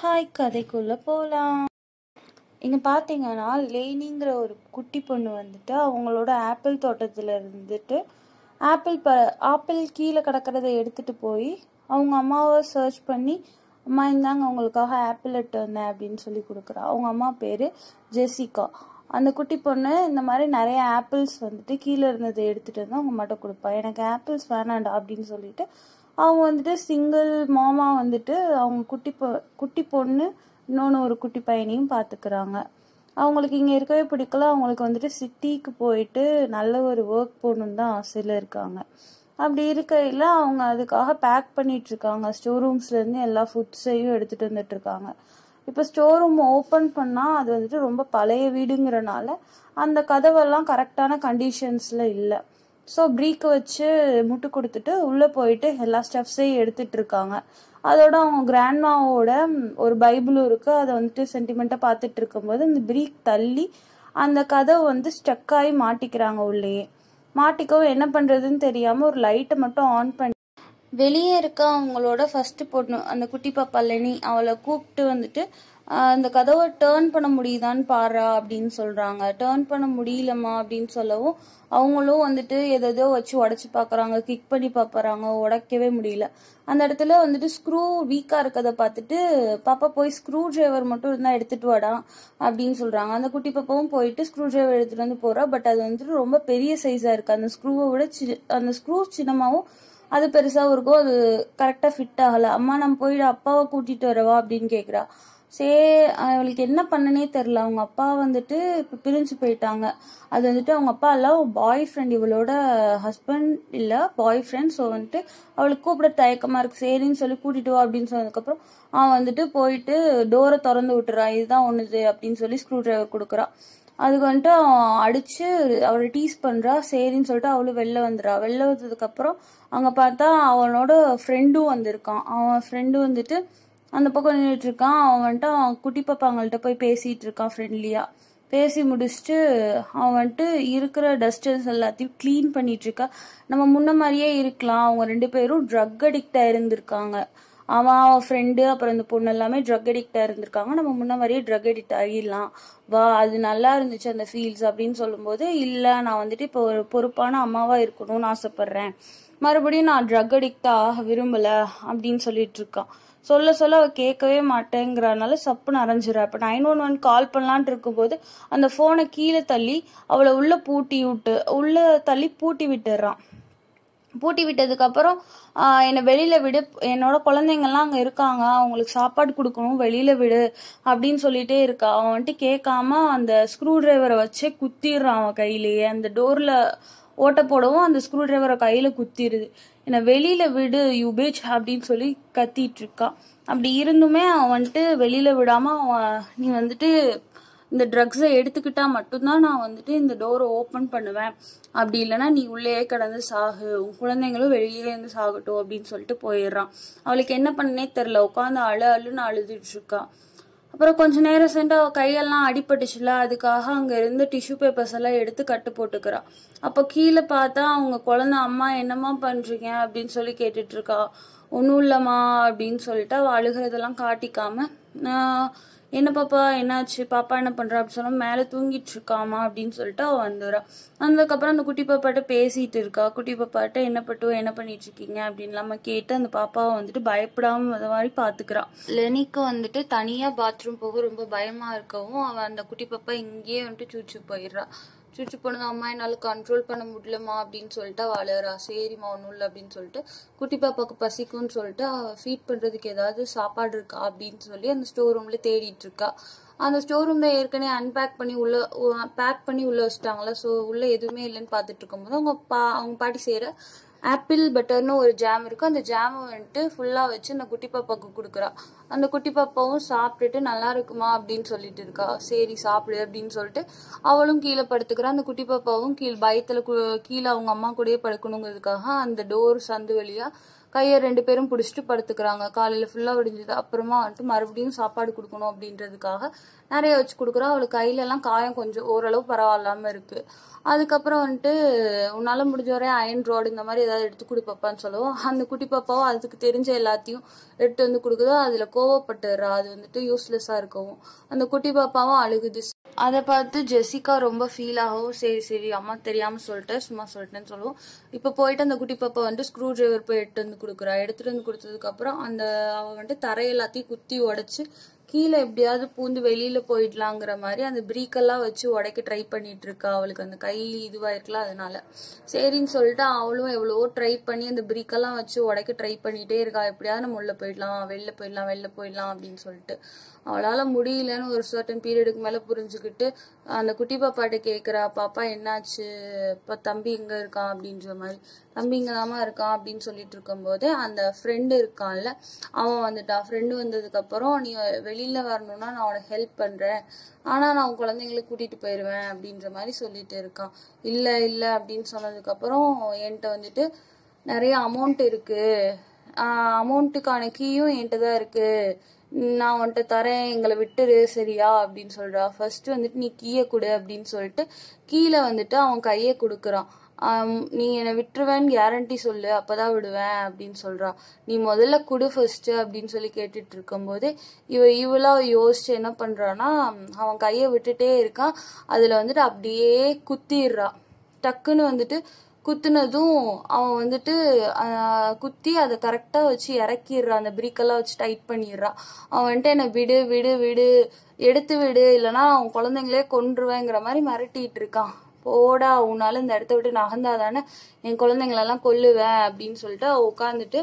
hi கதைக்குள்ள போகலாம் இங்கே பார்த்தீங்கன்னா லேனிங்கிற ஒரு குட்டி பொண்ணு வந்துட்டு அவங்களோட ஆப்பிள் தோட்டத்தில் இருந்துட்டு ஆப்பிள் ப ஆப்பிள் கீழே கிடக்கிறத எடுத்துகிட்டு போய் அவங்க அம்மாவை சர்ச் பண்ணி அம்மா இந்தாங்க அவங்களுக்காக ஆப்பிள் எட்டு வந்தேன் அப்படின்னு சொல்லி கொடுக்குறா அவங்க அம்மா பேர் ஜெசிகா அந்த குட்டி பொண்ணு இந்த மாதிரி நிறைய ஆப்பிள்ஸ் வந்துட்டு கீழே இருந்ததை எடுத்துகிட்டு வந்து அவங்க மட்டும் கொடுப்பா எனக்கு ஆப்பிள்ஸ் வேணாண்டா அப்படின்னு சொல்லிட்டு அவங்க வந்துட்டு சிங்கிள் மாமா வந்துட்டு அவங்க குட்டி பொ குட்டி பொண்ணு இன்னொன்று ஒரு குட்டி பையனையும் பார்த்துக்கிறாங்க அவங்களுக்கு இங்கே இருக்கவே பிடிக்கல அவங்களுக்கு வந்துட்டு சிட்டிக்கு போயிட்டு நல்ல ஒரு ஒர்க் போகணுன்னு தான் ஆசையில் இருக்காங்க அப்படி இருக்கையில் அவங்க அதுக்காக பேக் பண்ணிட்டு இருக்காங்க ஸ்டோர் ரூம்ஸ்லேருந்து எல்லா ஃபுட்ஸையும் எடுத்துகிட்டு வந்துட்டு இருக்காங்க இப்போ ஸ்டோர் ரூம் ஓப்பன் பண்ணால் அது வந்துட்டு ரொம்ப பழைய வீடுங்கிறனால அந்த கதவெல்லாம் கரெக்டான கண்டிஷன்ஸில் இல்லை ஸோ ப்ரீக் வச்சு முட்டு கொடுத்துட்டு உள்ளே போயிட்டு எல்லா ஸ்டெப்ஸையும் எடுத்துட்டு இருக்காங்க அதோட அவங்க கிராண்ட்மாவோட ஒரு பைபிளும் இருக்குது அதை வந்துட்டு சென்டிமெண்ட்டாக பார்த்துட்டு இருக்கும்போது இந்த ப்ரீக் தள்ளி அந்த கதவை வந்து ஸ்டக் ஆகி மாட்டிக்கிறாங்க உள்ளேயே மாட்டிக்கவும் என்ன பண்ணுறதுன்னு தெரியாமல் ஒரு லைட்டை மட்டும் ஆன் பண்ணி வெளியே இருக்க அவங்களோட ஃபர்ஸ்ட் பொண்ணு அந்த குட்டி பாப்பா லெனி அவளை கூப்பிட்டு வந்துட்டு ஆஹ் அந்த கதவை டேர்ன் பண்ண முடியுதான்னு பாரா அப்படின்னு சொல்றாங்க டேர்ன் பண்ண முடியலம்மா அப்படின்னு சொல்லவும் அவங்களும் வந்துட்டு எதோ வச்சு உடச்சி பார்க்கறாங்க கிக் பண்ணி பார்ப்பறாங்க உடைக்கவே முடியல அந்த இடத்துல வந்துட்டு ஸ்க்ரூ வீக்கா இருக்கதை பார்த்துட்டு பாப்பா போய் ஸ்க்ரூ டிரைவர் மட்டும் இருந்தா எடுத்துட்டு வாடா அப்படின்னு சொல்றாங்க அந்த குட்டி பாப்பாவும் போயிட்டு ஸ்க்ரூ டிரைவர் எடுத்துட்டு வந்து போறா பட் அது வந்துட்டு ரொம்ப பெரிய சைஸா இருக்கு அந்த ஸ்க்ரூவை விட சி- அந்த ஸ்க்ரூ சின்னமாவும் அது பெருசாகவும் இருக்கும் அது கரெக்டாக ஃபிட் ஆகலை அம்மா நான் போயிடு அப்பாவை கூட்டிட்டு வரவா அப்படின்னு கேட்குறா சே அவளுக்கு என்ன பண்ணனே தெரில அவங்க அப்பா வந்துட்டு இப்போ பிரிஞ்சு போயிட்டாங்க அது வந்துட்டு அவங்க அப்பா இல்லை பாய் ஃப்ரெண்ட் இவளோட ஹஸ்பண்ட் இல்லை பாய் ஃப்ரெண்ட் ஸோ வந்துட்டு அவளுக்கு கூப்பிட தயக்கமாக இருக்கு சரின்னு சொல்லி கூட்டிட்டு வா அப்படின்னு சொன்னதுக்கப்புறம் அவன் வந்துட்டு போயிட்டு டோரை திறந்து விட்டுறான் இதுதான் ஒன்றுது அப்படின்னு சொல்லி ஸ்க்ரூ டிரைவர் கொடுக்குறான் அதுக்கு வந்துட்டு அவன் அடிச்சு அவளை டீஸ் பண்றா சரின்னு சொல்லிட்டு அவளும் வெளில வந்துடுறா வெளில வந்ததுக்கு அப்புறம் அங்க பார்த்தா அவனோட ஃப்ரெண்டும் வந்திருக்கான் அவன் ஃப்ரெண்டு வந்துட்டு அந்த பக்கம் நின்றுட்டு இருக்கான் அவன் வந்துட்டு அவன் குட்டி பாப்பாங்கள்ட்ட போய் பேசிட்டு இருக்கான் ஃப்ரெண்ட்லியா பேசி முடிச்சுட்டு அவன் வந்துட்டு இருக்கிற டஸ்டர்ஸ் எல்லாத்தையும் க்ளீன் பண்ணிட்டு இருக்கா நம்ம முன்ன மாதிரியே இருக்கலாம் அவங்க ரெண்டு பேரும் ட்ரக் அடிக்டா இருந்திருக்காங்க அவன் அவன் ஃப்ரெண்டு அப்புறம் இந்த பொண்ணு எல்லாமே ட்ரக் அடிக்டாக இருந்திருக்காங்க நம்ம முன்ன மாதிரியே ட்ரக் அடிக்ட் ஆகிடலாம் வா அது நல்லா இருந்துச்சு அந்த ஃபீல்ஸ் அப்படின்னு சொல்லும்போது இல்லை நான் வந்துட்டு இப்போ ஒரு பொறுப்பான அம்மாவாக இருக்கணும்னு ஆசைப்பட்றேன் மறுபடியும் நான் ட்ரக் அடிக்டாக விரும்பலை அப்படின்னு சொல்லிட்டு இருக்கான் சொல்ல சொல்ல அவ கேட்கவே மாட்டேங்கிறனால சப்புன்னு அரைஞ்சிடா இப்போ நைன் ஒன் ஒன் கால் பண்ணலான்ட்டு இருக்கும்போது அந்த ஃபோனை கீழே தள்ளி அவளை உள்ள பூட்டி விட்டு உள்ள தள்ளி பூட்டி விட்டுறான் பூட்டி விட்டதுக்கு அப்புறம் ஆஹ் என்னை வெளியில விடு என்னோட குழந்தைங்கள்லாம் அங்க இருக்காங்க அவங்களுக்கு சாப்பாடு கொடுக்கணும் வெளியில விடு அப்படின்னு சொல்லிட்டே இருக்கா அவன் வந்துட்டு கேட்காம அந்த ஸ்க்ரூ டிரைவரை வச்சே குத்திடுறான் அவன் கையிலேயே அந்த டோர்ல ஓட்ட போடவும் அந்த ஸ்க்ரூ டிரைவரை கையில குத்திடுது என்னை வெளியில விடு யூ பிச் அப்படின்னு சொல்லி கத்திட்டு இருக்கான் அப்படி இருந்துமே அவன் வந்துட்டு வெளியில விடாம அவன் நீ வந்துட்டு இந்த ட்ரக்ஸை எடுத்துக்கிட்டா மட்டும்தான் நான் வந்துட்டு இந்த டோரை ஓப்பன் பண்ணுவேன் அப்படி இல்லைன்னா நீ உள்ளேயே கிடந்து சாகு உன் குழந்தைங்களும் வெளியிலே இருந்து சாகட்டும் அப்படின்னு சொல்லிட்டு போயிடுறான் அவளுக்கு என்ன பண்ணனே தெரில உட்காந்து அழு அழுன்னு அழுதுட்டு இருக்கா அப்புறம் கொஞ்ச நேரம் சென்று அவள் கையெல்லாம் அடிபட்டுச்சுல அதுக்காக அங்கே இருந்து டிஷ்யூ பேப்பர்ஸ் எல்லாம் எடுத்து கட்டு போட்டுக்கிறா அப்போ கீழே பார்த்தா அவங்க குழந்தை அம்மா என்னம்மா பண்ணுறீங்க அப்படின்னு சொல்லி கேட்டுட்டு இருக்கா ஒன்றும் இல்லைம்மா அப்படின்னு சொல்லிட்டு அவள் அழுகிறதெல்லாம் காட்டிக்காம "நான் என்ன பாப்பா என்னாச்சு பாப்பா என்ன பண்றா அப்படின்னு சொன்னா மேல தூங்கிட்டு இருக்காமா அப்படின்னு சொல்லிட்டு அவ வந்துடுறா வந்ததுக்கப்புறம் அந்த குட்டி பாப்பாட்ட பேசிட்டு இருக்கா குட்டி பாப்பாட்ட என்ன பட்டு என்ன பண்ணிட்டு இருக்கீங்க அப்படின்னு இல்லாம கேட்டு அந்த பாப்பாவை வந்துட்டு பயப்படாம அந்த மாதிரி பாத்துக்கிறா லெனிக்கு வந்துட்டு தனியா பாத்ரூம் போக ரொம்ப பயமா இருக்கவும் அவ அந்த குட்டி பாப்பா இங்கேயே வந்துட்டு சூச்சு போயிடுறா சுச்சு போனது அம்மா என்னால் கண்ட்ரோல் பண்ண முடியலம்மா அப்படின்னு சொல்லிட்டு அவள் அழுறா சரிம்மா ஒன்றும் இல்லை அப்படின்னு சொல்லிட்டு குட்டி பாப்பாவுக்கு பசிக்கும்னு சொல்லிட்டு அவள் ஃபீட் பண்ணுறதுக்கு ஏதாவது சாப்பாடு இருக்கா அப்படின்னு சொல்லி அந்த ஸ்டோர் ரூம்ல தேடிட்டு இருக்கா அந்த ஸ்டோர் ரூம்ல ஏற்கனவே அன்பேக் பண்ணி உள்ள பேக் பண்ணி உள்ள வச்சிட்டாங்களா ஸோ உள்ள எதுவுமே இல்லைன்னு பார்த்துட்டு இருக்கும்போது அவங்க பா அவங்க பாட்டி செய்கிற ஆப்பிள் பட்டர்னு ஒரு ஜாம் இருக்கு அந்த ஜாமை வந்துட்டு ஃபுல்லாக வச்சு அந்த குட்டி பாப்பாவுக்கு கொடுக்குறா அந்த குட்டி பாப்பாவும் சாப்பிட்டுட்டு நல்லா இருக்குமா அப்படின்னு சொல்லிட்டு இருக்கா சரி சாப்பிடு அப்படின்னு சொல்லிட்டு அவளும் கீழே படுத்துக்கிறா அந்த குட்டி பாப்பாவும் கீழ் பயத்தில் கீழே அவங்க அம்மா கூடயே படுக்கணுங்கிறதுக்காக அந்த டோர் சந்து வழியா கையை ரெண்டு பேரும் பிடிச்சிட்டு படுத்துக்கிறாங்க காலையில் ஃபுல்லாக விடிஞ்சது அப்புறமா வந்துட்டு மறுபடியும் சாப்பாடு கொடுக்கணும் அப்படின்றதுக்காக நிறைய வச்சு கொடுக்குறா அவளுக்கு கையிலலாம் காயம் கொஞ்சம் ஓரளவு பரவாயில்லாமல் இருக்கு அதுக்கப்புறம் வந்துட்டு உன்னால் முடிஞ்ச வரை அயன் ரோடு இந்த மாதிரி ஏதாவது எடுத்து கொடுப்பாப்பான்னு சொல்லுவோம் அந்த குட்டி பாப்பாவும் அதுக்கு தெரிஞ்ச எல்லாத்தையும் எடுத்து வந்து கொடுக்குதோ அதில் கோவப்பட்டுறா அது வந்துட்டு யூஸ்லெஸ்ஸாக இருக்கவும் அந்த குட்டி பாப்பாவும் அழுகுது அதை பார்த்து ஜெசிகா ரொம்ப ஃபீல் ஆகும் சரி சரி அம்மா தெரியாம சொல்லிட்டேன் சும்மா சொல்லிட்டேன்னு சொல்லுவோம் இப்போ போயிட்டு அந்த குட்டி பாப்பா வந்து ஸ்க்ரூ டிரைவர் போய் எடுத்து வந்து கொடுக்குறா எடுத்துட்டு வந்து கொடுத்ததுக்கு அப்புறம் அந்த அவ வந்துட்டு தரை எல்லாத்தையும் குத்தி உடைச்சு கீழே எப்படியாவது பூந்து வெளியில போயிடலாங்கிற மாதிரி அந்த பிரீக்கெல்லாம் வச்சு உடைக்க ட்ரை பண்ணிட்டு இருக்கா அவளுக்கு அந்த கை இதுவாயிருக்கலாம் அதனால சரின்னு சொல்லிட்டு அவளும் எவ்வளவோ ட்ரை பண்ணி அந்த பிரீக்கெல்லாம் வச்சு உடைக்க ட்ரை பண்ணிட்டே இருக்கா எப்படியாவது நம்ம உள்ள போயிடலாம் வெளில போயிடலாம் வெளில போயிடலாம் அப்படின்னு சொல்லிட்டு அவளால முடியலன்னு ஒரு சர்டன் பீரியடுக்கு மேல புரிஞ்சுக்கிட்டு அந்த குட்டி பாப்பாட்ட கேக்குறா பாப்பா என்னாச்சு இப்ப தம்பி எங்க இருக்கான் அப்படின்ற மாதிரி தம்பி இங்க இருக்கான் அப்படின்னு சொல்லிட்டு இருக்கும்போது அந்த ஃப்ரெண்டு இருக்கான்ல அவன் வந்துட்டான் ஃப்ரெண்டு வந்ததுக்கு அப்புறம் நீ வெளியில வரணும்னா நான் உனக்கு ஹெல்ப் பண்றேன் ஆனா நான் உன் குழந்தைங்களை கூட்டிட்டு போயிருவேன் அப்படின்ற மாதிரி சொல்லிட்டு இருக்கான் இல்ல இல்ல அப்படின்னு சொன்னதுக்கு அப்புறம் என்கிட்ட வந்துட்டு நிறைய அமௌண்ட் இருக்கு அமௌண்ட்டுக்கான கீயும் என்கிட்ட தான் இருக்கு நான் உன்கிட்ட தரேன் எங்களை விட்டுரு சரியா அப்படின்னு சொல்றா ஃபர்ஸ்ட் வந்துட்டு நீ கீயை கொடு அப்படின்னு சொல்லிட்டு கீழே வந்துட்டு அவன் கையை கொடுக்குறான் ஆம், நீ என்னை விட்டுருவேன்னு கேரண்டி சொல்லு அப்பதான் விடுவேன் அப்படின்னு சொல்றா நீ முதல்ல குடு ஃபர்ஸ்ட் அப்படின்னு சொல்லி கேட்டுட்டு இருக்கும்போது இவ இவளா யோசிச்சு என்ன பண்றான்னா அவன் கையை விட்டுட்டே இருக்கான் அதுல வந்துட்டு அப்படியே குத்திடுறா டக்குன்னு வந்துட்டு குத்துனதும் அவன் வந்துட்டு ஆஹ், குத்தி அதை கரெக்டாக வச்சு இறக்கிடுறான் அந்த பிரீக்கெல்லாம் வச்சு டைட் பண்ணிடுறான் அவன் வந்துட்டு என்னை விடு விடு விடு எடுத்து விடு இல்லைன்னா அவன் குழந்தைங்களே கொன்றுவேங்கிற மாதிரி மிரட்டிட்டு இருக்கான் போடா உன்னால இந்த இடத்த விட்டு நகர்ந்தாதானே என் குழந்தைங்களெல்லாம் கொல்லுவேன் அப்படின்னு சொல்லிட்டு அவ உட்காந்துட்டு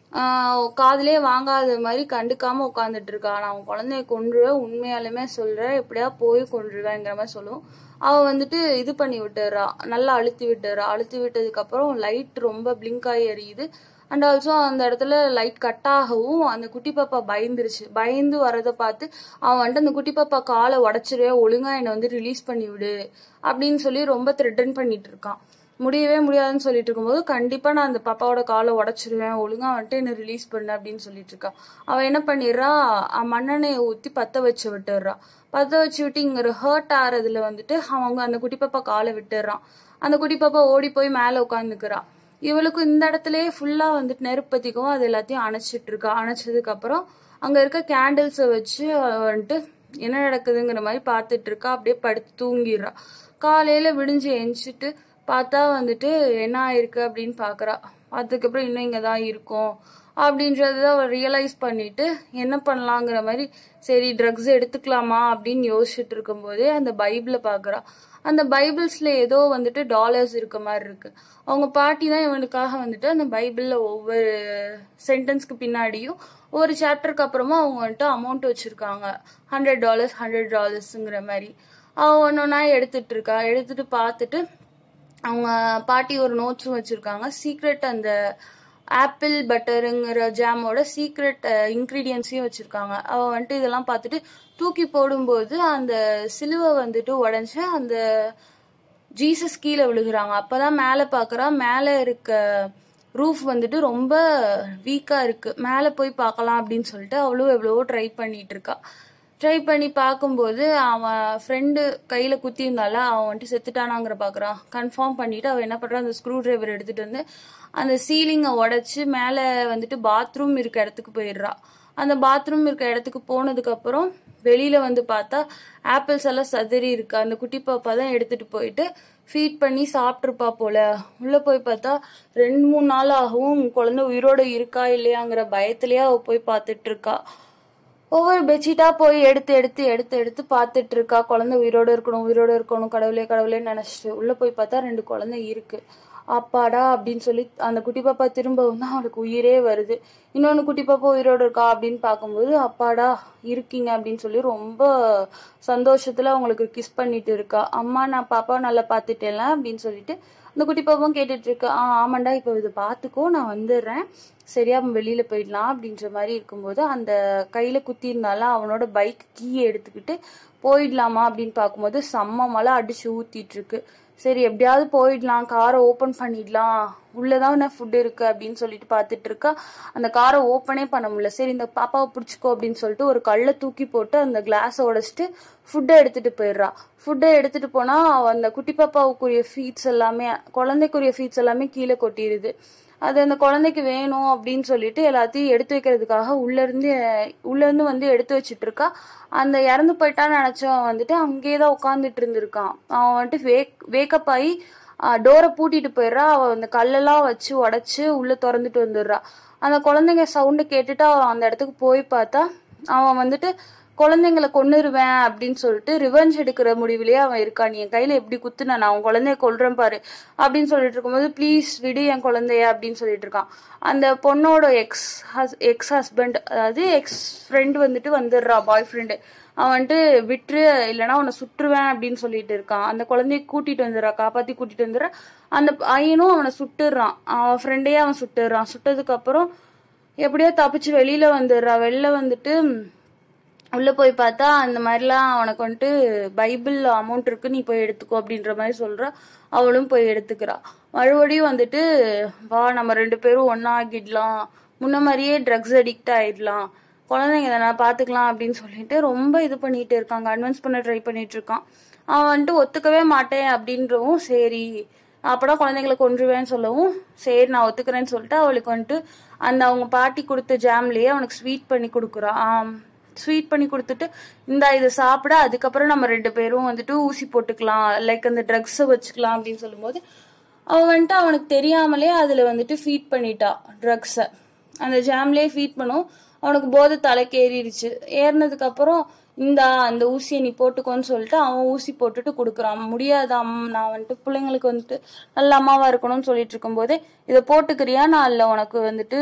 ஆஹ் காதுலயே வாங்காத மாதிரி கண்டுக்காம உட்காந்துட்டு இருக்கா நான் அவன் குழந்தைய கொன்றுவேன் உண்மையாலுமே சொல்றேன் எப்படியா போய் கொன்றுவேங்கிற மாதிரி சொல்லுவோம் அவ வந்துட்டு இது பண்ணி விட்டுறா நல்லா அழுத்தி விட்டுறா அழுத்தி விட்டதுக்கு அப்புறம் லைட் ரொம்ப பிளிங்க் ஆகி எரியுது அண்ட் ஆல்சோ அந்த இடத்துல லைட் கட் ஆகவும் அந்த குட்டி பாப்பா பயந்துருச்சு பயந்து வரதை பார்த்து அவன் வந்துட்டு அந்த குட்டி பாப்பா காலை உடச்சிருவே ஒழுங்கா என்னை வந்து ரிலீஸ் பண்ணி விடு அப்படின்னு சொல்லி ரொம்ப த்ரெட்டன் பண்ணிட்டு இருக்கான் முடியவே முடியாதுன்னு சொல்லிட்டு இருக்கும்போது கண்டிப்பா நான் அந்த பாப்பாவோட காலை உடச்சிருவேன் ஒழுங்கா வந்துட்டு என்ன ரிலீஸ் பண்ணு அப்படின்னு சொல்லிட்டு இருக்கா அவ என்ன பண்ணிடுறா அஹ் மண்ணெண்ணெயை ஊத்தி பத்த வச்சு விட்டுடுறா பத்த வச்சு விட்டு இங்க ஹர்ட் ஆறதுல வந்துட்டு அவங்க அந்த குட்டி பாப்பா காலை விட்டுடுறான் அந்த குட்டி பாப்பா ஓடி போய் மேல உட்காந்துக்கிறா இவளுக்கு இந்த இடத்துலயே ஃபுல்லா வந்துட்டு நெருப்பத்திக்கும் அது எல்லாத்தையும் அணைச்சிட்டு இருக்கா அணைச்சதுக்கு அப்புறம் அங்க இருக்க கேண்டில்ஸை வச்சு அவ வந்துட்டு என்ன நடக்குதுங்கிற மாதிரி பார்த்துட்டு இருக்கா அப்படியே படுத்து தூங்கிடுறா காலையில விடிஞ்சு எந்திச்சிட்டு பார்த்தா வந்துட்டு என்ன ஆயிருக்கு அப்படின்னு பாக்குறா அதுக்கப்புறம் இன்னும் இங்க தான் இருக்கும் அப்படின்றத அவள் ரியலைஸ் பண்ணிட்டு என்ன பண்ணலாங்கிற மாதிரி சரி ட்ரக்ஸ் எடுத்துக்கலாமா அப்படின்னு யோசிச்சுட்டு இருக்கும்போதே அந்த பைபிளை பாக்குறா அந்த பைபிள்ஸ்ல ஏதோ வந்துட்டு டாலர்ஸ் இருக்க மாதிரி இருக்கு அவங்க பாட்டி தான் இவனுக்காக வந்துட்டு அந்த பைபிள்ல ஒவ்வொரு சென்டென்ஸ்க்கு பின்னாடியும் ஒரு சாப்டருக்கு அப்புறமா அவங்க வந்துட்டு அமௌண்ட் வச்சிருக்காங்க ஹண்ட்ரட் டாலர்ஸ் ஹண்ட்ரட் டாலர்ஸுங்கிற மாதிரி அவ ஒன்னொன்னா எடுத்துட்டு இருக்கா எடுத்துட்டு பார்த்துட்டு அவங்க பாட்டி ஒரு நோட்ஸும் வச்சிருக்காங்க சீக்ரெட் அந்த ஆப்பிள் பட்டருங்கிற ஜாமோட சீக்ரெட் இன்க்ரீடியன்ஸையும் வச்சிருக்காங்க அவ வந்துட்டு இதெல்லாம் பார்த்துட்டு தூக்கி போடும்போது அந்த சிலுவை வந்துட்டு உடஞ்சு அந்த ஜீசஸ் கீழே விழுகுறாங்க அப்பதான் மேலே பார்க்கறா மேலே இருக்க ரூஃப் வந்துட்டு ரொம்ப வீக்கா இருக்கு மேலே போய் பார்க்கலாம் அப்படின்னு சொல்லிட்டு அவளும் எவ்வளவோ ட்ரை பண்ணிட்டு இருக்கா ட்ரை பண்ணி பார்க்கும்போது அவன் ஃப்ரெண்டு கையில குத்தி இருந்தால அவன் வந்துட்டு செத்துட்டானாங்கிற பாக்குறான் கன்ஃபார்ம் பண்ணிட்டு அவன் என்ன பண்றான் அந்த ஸ்க்ரூ டிரைவர் எடுத்துட்டு வந்து அந்த சீலிங்கை உடைச்சு மேலே வந்துட்டு பாத்ரூம் இருக்க இடத்துக்கு போயிடுறா அந்த பாத்ரூம் இருக்க இடத்துக்கு போனதுக்கு அப்புறம் வெளியில வந்து பார்த்தா ஆப்பிள்ஸ் எல்லாம் சதறி இருக்கு அந்த குட்டி பாப்பா தான் எடுத்துட்டு போயிட்டு ஃபீட் பண்ணி சாப்பிட்டுருப்பா போல உள்ள போய் பார்த்தா ரெண்டு மூணு நாள் ஆகவும் குழந்தை உயிரோட இருக்கா இல்லையாங்கிற பயத்திலேயே அவ போய் பார்த்துட்டு இருக்கா ஒவ்வொரு பெட்ஷீட்டா போய் எடுத்து எடுத்து எடுத்து எடுத்து பார்த்துட்டு இருக்கா குழந்தை உயிரோட இருக்கணும் உயிரோட இருக்கணும் கடவுளே கடவுளேன்னு நினைச்சிட்டு உள்ள போய் பார்த்தா ரெண்டு குழந்தை இருக்கு அப்பாடா அப்படின்னு சொல்லி அந்த குட்டி பாப்பா திரும்பவும் தான் அவளுக்கு உயிரே வருது இன்னொன்னு குட்டி பாப்பா உயிரோட இருக்கா அப்படின்னு பார்க்கும்போது அப்பாடா இருக்கீங்க அப்படின்னு சொல்லி ரொம்ப சந்தோஷத்துல அவங்களுக்கு கிஸ் பண்ணிட்டு இருக்கா அம்மா நான் பாப்பா நல்லா பார்த்துட்டேன்ல அப்படின்னு சொல்லிட்டு அந்த குட்டி பாப்பாவும் கேட்டுட்டு இருக்கா ஆ ஆமாண்டா இப்போ இதை பார்த்துக்கோ நான் வந்துடுறேன் சரியா வெளியில போயிடலாம் அப்படின்ற மாதிரி இருக்கும்போது அந்த கையில குத்திருந்தால அவனோட பைக் கீயை எடுத்துக்கிட்டு போயிடலாமா அப்படின்னு பார்க்கும்போது செம்ம மழை அடிச்சு ஊத்திட்டு இருக்கு சரி எப்படியாவது போயிடலாம் காரை ஓப்பன் பண்ணிடலாம் உள்ளதான் என்ன ஃபுட் இருக்கு அப்படின்னு சொல்லிட்டு பார்த்துட்டு இருக்கா அந்த காரை ஓப்பனே பண்ண முடியல சரி இந்த பாப்பாவை பிடிச்சிக்கோ அப்படின்னு சொல்லிட்டு ஒரு கல்லை தூக்கி போட்டு அந்த கிளாஸை உடைச்சிட்டு ஃபுட்டை எடுத்துட்டு போயிடுறா ஃபுட்டை எடுத்துட்டு போனா அவ அந்த குட்டி பாப்பாவுக்குரிய ஃபீட்ஸ் எல்லாமே குழந்தைக்குரிய ஃபீட்ஸ் எல்லாமே கீழே கொட்டிடுது அது அந்த குழந்தைக்கு வேணும் அப்படின்னு சொல்லிட்டு எல்லாத்தையும் எடுத்து வைக்கிறதுக்காக உள்ள இருந்து உள்ள இருந்து வந்து எடுத்து வச்சிட்டு இருக்கா அந்த இறந்து போயிட்டான்னு நினைச்சவன் வந்துட்டு அங்கேயே தான் உட்காந்துட்டு இருந்திருக்கான் அவன் வந்துட்டு வேக் வேக்கப் ஆகி டோரை பூட்டிட்டு போயிடுறா அவ அந்த கல்லெல்லாம் வச்சு உடைச்சு உள்ள திறந்துட்டு வந்துடுறா அந்த குழந்தைங்க சவுண்டு கேட்டுட்டு அவன் அந்த இடத்துக்கு போய் பார்த்தா அவன் வந்துட்டு குழந்தைங்களை கொன்னுருவேன் அப்படின்னு சொல்லிட்டு ரிவெஞ்ச் எடுக்கிற முடிவுலயே அவன் இருக்கான் நீ என் கையில எப்படி குத்துன நான் உன் குழந்தைய கொல்றேன் பாரு அப்படின்னு சொல்லிட்டு இருக்கும்போது ப்ளீஸ் விடு என் குழந்தைய அப்படின்னு சொல்லிட்டு இருக்கான் அந்த பொண்ணோட எக்ஸ் ஹஸ் எக்ஸ் ஹஸ்பண்ட் அதாவது எக்ஸ் ஃப்ரெண்ட் வந்துட்டு வந்துடுறா பாய் ஃப்ரெண்டு அவன் வந்துட்டு விட்டுரு இல்லைன்னா உன்னை சுட்டுருவேன் அப்படின்னு சொல்லிட்டு இருக்கான் அந்த குழந்தைய கூட்டிட்டு வந்துடுறா காப்பாத்தி கூட்டிட்டு வந்துடுறா அந்த பையனும் அவனை சுட்டுறான் அவன் ஃப்ரெண்டையே அவன் சுட்டுறான் சுட்டதுக்கு அப்புறம் எப்படியோ தப்பிச்சு வெளியில வந்துடுறா வெளில வந்துட்டு உள்ள போய் பார்த்தா அந்த மாதிரிலாம் அவனுக்கு வந்துட்டு பைபிள் அமௌண்ட் இருக்கு நீ போய் எடுத்துக்கோ அப்படின்ற மாதிரி சொல்றா அவளும் போய் எடுத்துக்கிறா மறுபடியும் வந்துட்டு வா நம்ம ரெண்டு பேரும் ஒன்னா ஆகிடலாம் முன்ன மாதிரியே ட்ரக்ஸ் அடிக்ட் ஆயிடலாம் குழந்தைங்க தானே பார்த்துக்கலாம் அப்படின்னு சொல்லிட்டு ரொம்ப இது பண்ணிட்டு இருக்கான் கன்வின்ஸ் பண்ண ட்ரை பண்ணிட்டு இருக்கான் அவன் வந்துட்டு ஒத்துக்கவே மாட்டேன் அப்படின்றவும் சரி அப்படா குழந்தைங்களை கொன்றுவேன்னு சொல்லவும் சரி நான் ஒத்துக்கிறேன்னு சொல்லிட்டு அவளுக்கு வந்துட்டு அந்த அவங்க பாட்டி கொடுத்த ஜாம்லயே அவனுக்கு ஸ்வீட் பண்ணி கொடுக்குறான் ஸ்வீட் பண்ணி கொடுத்துட்டு இந்த இதை சாப்பிட அதுக்கப்புறம் நம்ம ரெண்டு பேரும் வந்துட்டு ஊசி போட்டுக்கலாம் லைக் அந்த ட்ரக்ஸை வச்சுக்கலாம் அப்படின்னு சொல்லும்போது அவன் வந்துட்டு அவனுக்கு தெரியாமலே அதில் வந்துட்டு ஃபீட் பண்ணிட்டா ட்ரக்ஸை அந்த ஜாம்லேயே ஃபீட் பண்ணும் அவனுக்கு போதை தலைக்கு ஏறிடுச்சு ஏறினதுக்கு அப்புறம் இந்தா அந்த ஊசியை நீ போட்டுக்கோன்னு சொல்லிட்டு அவன் ஊசி போட்டுட்டு கொடுக்குறான் முடியாது அம் நான் வந்துட்டு பிள்ளைங்களுக்கு வந்துட்டு நல்ல அம்மாவா இருக்கணும்னு சொல்லிட்டு இருக்கும்போதே இதை போட்டுக்கிறியா நான் இல்லை உனக்கு வந்துட்டு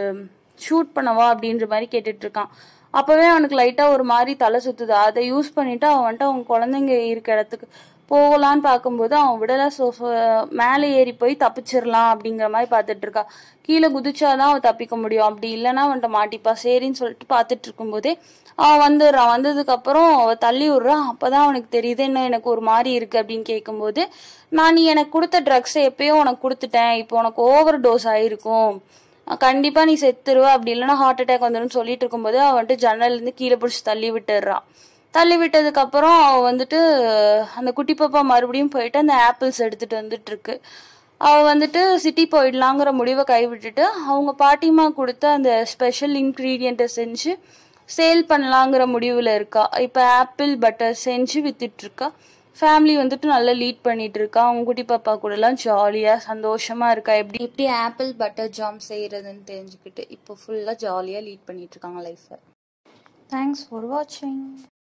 ஷூட் பண்ணவா அப்படின்ற மாதிரி கேட்டுட்டு இருக்கான் அப்பவே அவனுக்கு லைட்டா ஒரு மாதிரி தலை சுத்துது அதை யூஸ் பண்ணிட்டு அவன் வந்துட்டு அவங்க குழந்தைங்க இருக்க இடத்துக்கு போகலான்னு பார்க்கும்போது அவன் விடல சோஃபா மேலே ஏறி போய் தப்பிச்சிடலாம் அப்படிங்கிற மாதிரி பார்த்துட்டு இருக்கா கீழே குதிச்சாதான் அவன் தப்பிக்க முடியும் அப்படி இல்லைன்னா அவன்கிட்ட மாட்டிப்பா சரின்னு சொல்லிட்டு பார்த்துட்டு இருக்கும்போதே அவன் வந்துடுறான் வந்ததுக்கு அப்புறம் அவ தள்ளி விடுறான் அப்பதான் அவனுக்கு தெரியுது என்ன எனக்கு ஒரு மாதிரி இருக்கு அப்படின்னு கேட்கும்போது நான் நீ எனக்கு கொடுத்த ட்ரக்ஸை எப்பயோ உனக்கு கொடுத்துட்டேன் இப்போ உனக்கு ஓவர் டோஸ் ஆயிருக்கும் கண்டிப்பா நீ செத்துருவ அப்படி இல்லைன்னா ஹார்ட் அட்டாக் வந்துடும் சொல்லிட்டு இருக்கும்போது அவன் வந்துட்டு ஜன்னல்ல இருந்து கீழே பிடிச்சி தள்ளி விட்டுடுறான் தள்ளி விட்டதுக்கு அப்புறம் அவ வந்துட்டு அந்த குட்டி பாப்பா மறுபடியும் போயிட்டு அந்த ஆப்பிள்ஸ் எடுத்துட்டு வந்துட்டு இருக்கு அவ வந்துட்டு சிட்டி போயிடலாங்கிற முடிவை கைவிட்டுட்டு அவங்க பாட்டிமா கொடுத்த அந்த ஸ்பெஷல் இன்க்ரீடியண்ட்டை செஞ்சு சேல் பண்ணலாங்கிற முடிவில் இருக்கா இப்போ ஆப்பிள் பட்டர் செஞ்சு வித்துட்டு இருக்கா ஃபேமிலி வந்துட்டு நல்லா லீட் பண்ணிட்டு இருக்கா அவங்க குட்டி பாப்பா கூடலாம் ஜாலியாக சந்தோஷமா இருக்கா எப்படி எப்படி ஆப்பிள் பட்டர் ஜாம் செய்யறதுன்னு தெரிஞ்சுக்கிட்டு இப்போ ஃபுல்லாக ஜாலியாக லீட் பண்ணிட்டு இருக்காங்க லைஃப்பை தேங்க்ஸ் ஃபார் வாட்சிங்